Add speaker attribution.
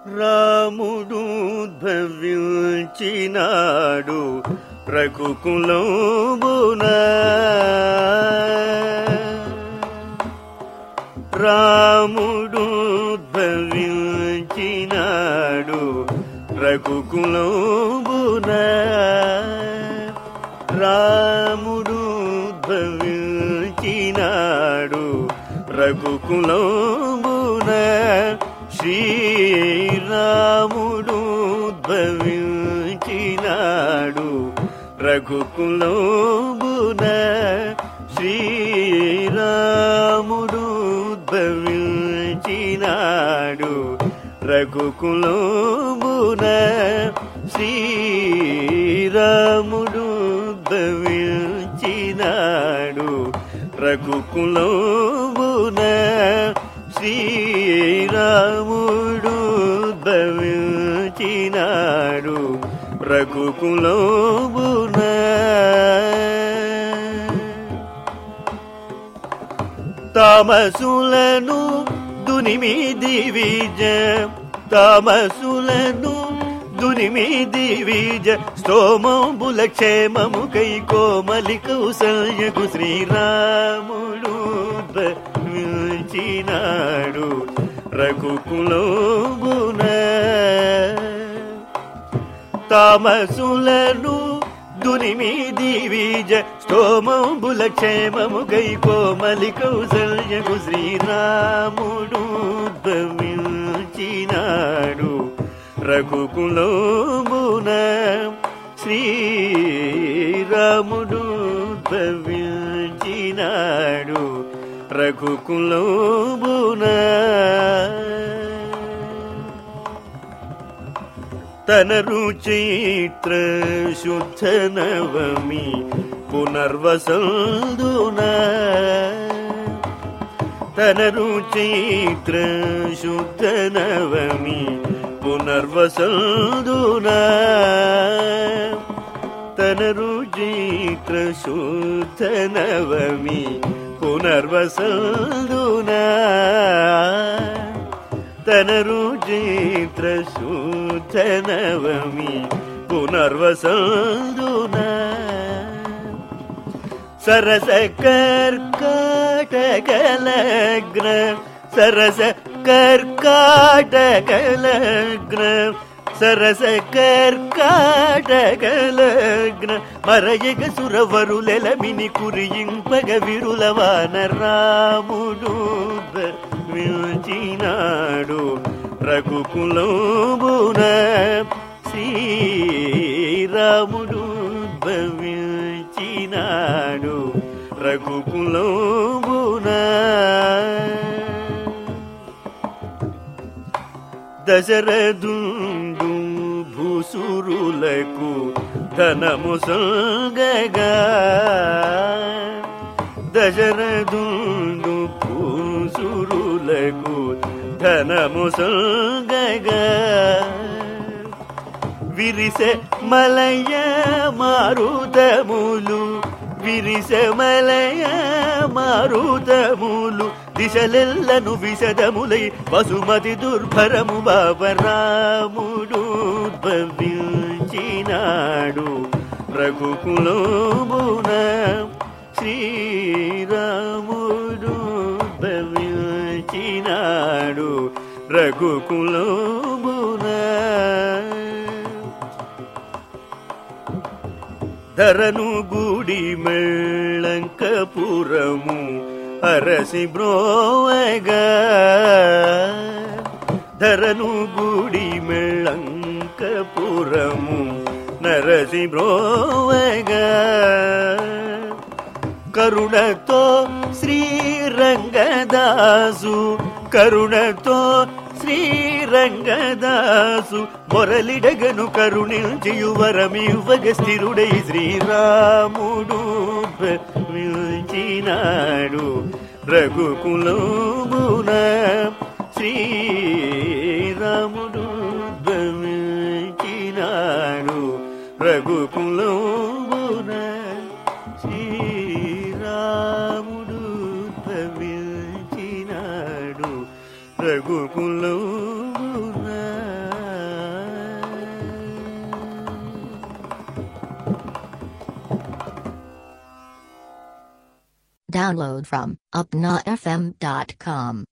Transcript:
Speaker 1: రాముడు భవించినాడు రఘుకులంబున రాముడు భవించినాడు రఘుకులంబున రాముడు భవించినాడు రఘుకులంబున శ్రీరాముడు భవించినాడు రఘుకులంబున శ్రీరాముడు భవించినాడు రఘుకులంబున శ్రీరాముడు భవించినాడు రఘుకులంబున శ్రీరాముడు భవించినాడు రఘుకులంబున తామసులను దునిమిది విజ తామసులను దునిమిది విజ స్తోమంబుల క్షేమము కై కోమలి కౌసల్యకు శ్రీరాముడు మించినాడు రఘుకులంబున తామసులను దునిమిది విజ స్తోమంబుల క్షేమము గై కోమలి కౌసల్యకు శ్రీరాముడు భవించినాడు రఘుకులంబున శ్రీరాముడు భవించినాడు రఘుకులంబున తనరు చైత్ర శుద్ధ నవమి పునర్వసందున తనరు చైత్ర శుద్ధ నవమి పునర్వసందున తనరు చైత్ర శుద్ధ నవమి పునర్వసందున తనరు చైత్ర శుద్ధ నవమి పునర్వసందున సరస కర్కాటకలగ్న సరస కర్కాటకలగ్న సరస కర్కాటకలగ్న మరయగ సురవరులెలమిని కురియింపగ విరులవాన రాముడు మించినాడు రఘుకులంబున శ్రీరాముడు భవించినాడు రఘుకులంబున దశరథుండు భూసురులకు ధనము సంగగా దశరథుండు భూసురులకు ధనము సంగగా విరిసె మలయ మారుతములు విరిసె మలయ మారుతములు దిశలెల్లను విశదములై వసుమతి దుర్భరము బాబరాముడు భవించినాడు రఘుకులంబున శ్రీరాముడు భవించినాడు రఘుకులంబున ధరను గుడి మెళ్ళంకపురము అరసి బ్రోవగా ధరను గుడి మెళ్ళంకపురము నరసి బ్రోవగా కరుణతో శ్రీరంగదాసు కరుణతో శ్రీరంగదాసు మొరలిడగను కరుణించియువరమివ్వగ స్థిరుడై శ్రీరాముడు మిల్చినాడు రఘుకులంబున శ్రీరాముడు మిల్చినాడు రఘుకులంబున శ్రీరాముడు భవించినాడు రఘుకులంబున
Speaker 2: Download from upnafm.com.